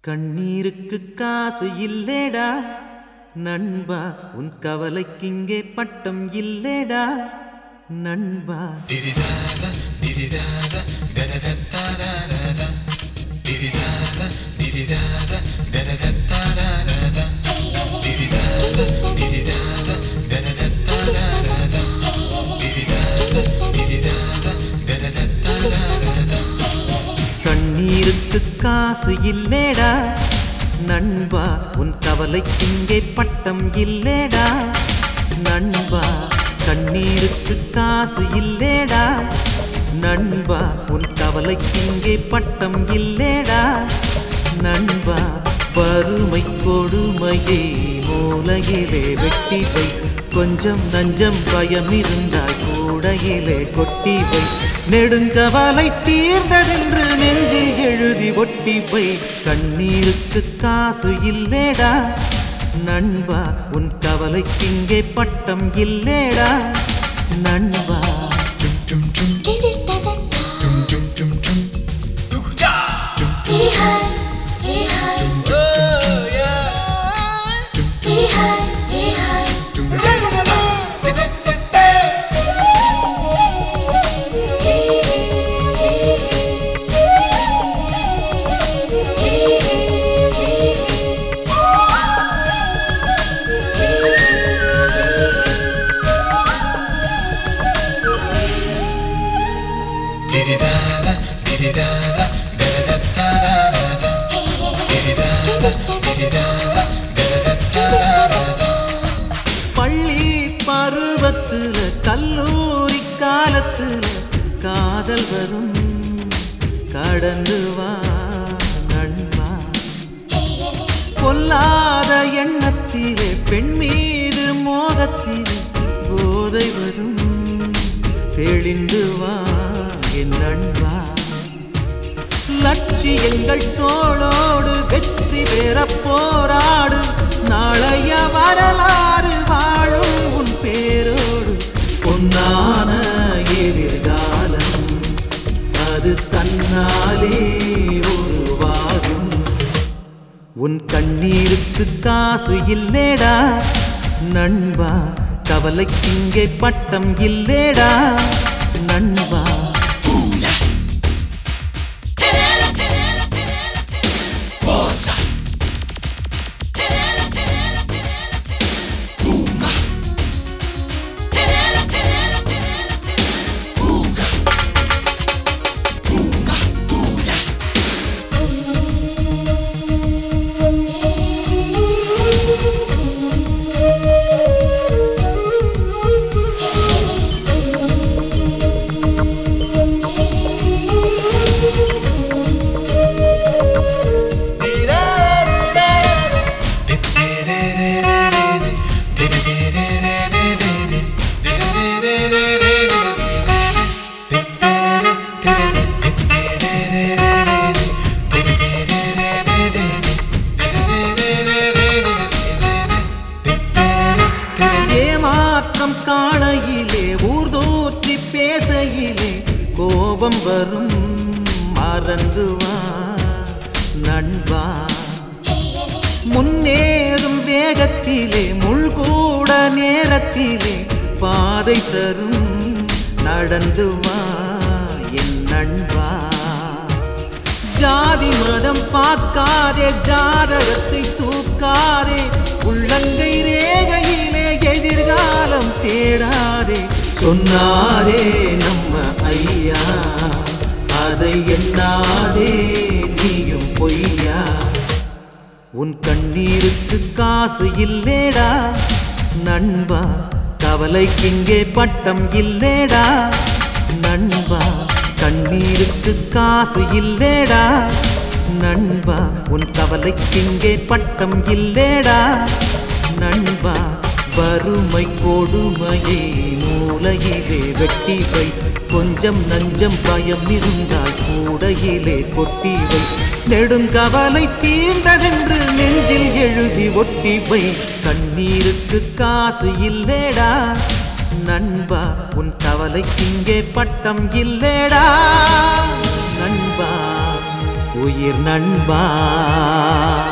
கண்ணீருக்கு காசு இல்லேடா நண்பா உன் கவலைக்கு இங்கே பட்டம் இல்லேடா நண்பா கண்ணீருக்கு காசு இல்லேடா நண்பா உன் கவலைக்கு இங்கே பட்டம் இல்லேடா நண்பா கண்ணீருக்கு காசு இல்லேடா நண்பா உன் கவலைக்கு இங்கே பட்டம் இல்லேடா நண்பா வறுமை கொடுமையே மூலையிலே வெட்டி வை கொஞ்சம் நஞ்சம் பயம் இருந்தால் கூடையிலே கொட்டி வை நெடுங்கவலை தீர்ந்ததென்று நெஞ்சில் எழுதி ஒட்டி வை கண்ணீருக்கு காசு இல்லேடா நண்பா உன் கவலைக்கு இங்கே பட்டம் இல்லேடா நண்பா பள்ளி பருவத்துல கல்லூரி காலத்துல காதல் வரும் கடந்து வா நண்பா பொல்லாத எண்ணத்திலே பெண் மீது மோகத்திலே போதை வரும் தெளிந்து வா என் நண்பா லட்சியங்கள் தோளோடு வெற்றி பெற போராடு நாளைய வரலாறு வாழும் உன் பேரோடு பொன்னான எதிர்காலம் அது தன்னாலே உருவாகும் உன் கண்ணீருக்கு காசு இல்லேடா நண்பா கவலைக்கு இங்கே பட்டம் இல்லேடா நண்பா ஏமாற்றம் காணையிலே ஊர்தோற்றி பேசையிலே கோபம் வரும் மறந்து வா நண்பா முன்னேறும் வேகத்திலே முள்கூட நேரத்திலே பாதை தரும் நடந்து வா என் நண்பா ஜாதி மதம் பார்க்காதே ஜாதகத்தை தூக்காதே உள்ளங்கை ரேகையிலே எதிர்காலம் தேடாதே சொன்னாரே நம்ம ஐயா அதை எண்ணாதே நீயும் பொய்யா உன் கண்ணீருக்கு காசு இல்லேடா நண்பா கவலைக்கு இங்கே பட்டம் இல்லேடா நண்பா கண்ணீருக்கு காசு இல்லேடா நண்பா உன் கவலைக்கு இங்கே பட்டம் இல்லேடா நண்பா வறுமை கொடுமையே மூலையிலே வெட்டி வை கொஞ்சம் நஞ்சம் பயம் இருந்தால் கூடையிலே கொட்டி வை நெடுங்கவலை தீர்ந்ததென்று நெஞ்சில் எழுதி ஒட்டி வை கண்ணீருக்கு காசு இல்லேடா நண்பா உன் கவலைக்கு இங்கே பட்டம் இல்லேடா நண்பா உயிர் நண்பா